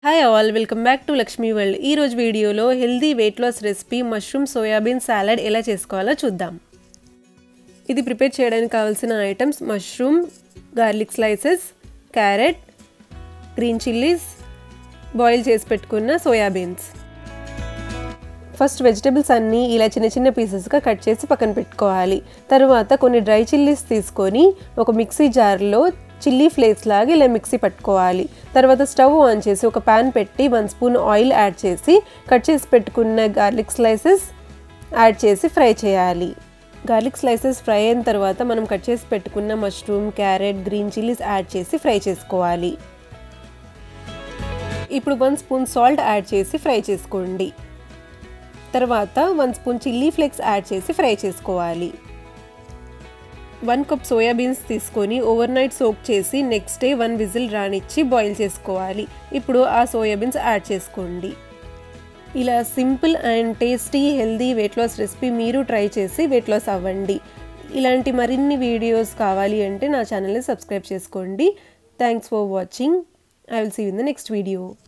hi all welcome back to Lakshmi world ఈ రోజు వీడియోలో healthy weight loss recipe mushroom soybean salad ఎలా చేసుకోవాలో చూద్దాం ఇది ప్రిపేర్ చేయడానికి కావాల్సిన items mushroom garlic slices carrot green chillies boil చేసి పెట్టుకున్న సోయాబీన్స్ ఫస్ట్ వెజిటబుల్స్ అన్నీ ఇలా చిన్న చిన్న పీసెస్గా కట్ చేసి పక్కన పెట్టుకోవాలి తర్వాత కొన్ని డ్రై చిల్లీస్ తీసుకొని ఒక మిక్సీ జార్లో చిల్లీ ఫ్లేక్స్ లాగా ఇలా మిక్సీ పట్టుకోవాలి తర్వాత స్టవ్ ఆన్ చేసి ఒక ప్యాన్ పెట్టి వన్ స్పూన్ ఆయిల్ యాడ్ చేసి కట్ చేసి పెట్టుకున్న గార్లిక్ స్లైసెస్ యాడ్ చేసి ఫ్రై చేయాలి గార్లిక్ స్లైసెస్ ఫ్రై అయిన తర్వాత మనం కట్ చేసి పెట్టుకున్న mushroom carrot green chillies add చేసి ఫ్రై చేసుకోవాలి ఇప్పుడు వన్ స్పూన్ సాల్ట్ యాడ్ చేసి ఫ్రై చేసుకోండి తర్వాత one spoon chilli flakes add చేసి ఫ్రై చేసుకోవాలి వన్ కప్ సోయాబీన్స్ తీసుకొని ఓవర్ నైట్ సోక్ చేసి నెక్స్ట్ డే వన్ విజిల్ రానిచ్చి బాయిల్ చేసుకోవాలి ఇప్పుడు ఆ సోయాబీన్స్ యాడ్ చేసుకోండి ఇలా simple and tasty healthy weight loss recipe మీరు ట్రై చేసి వెయిట్ లాస్ అవ్వండి ఇలాంటి మరిన్ని వీడియోస్ కావాలి అంటే నా ఛానల్ని సబ్స్క్రైబ్ చేసుకోండి thanks for watching I will see in the next video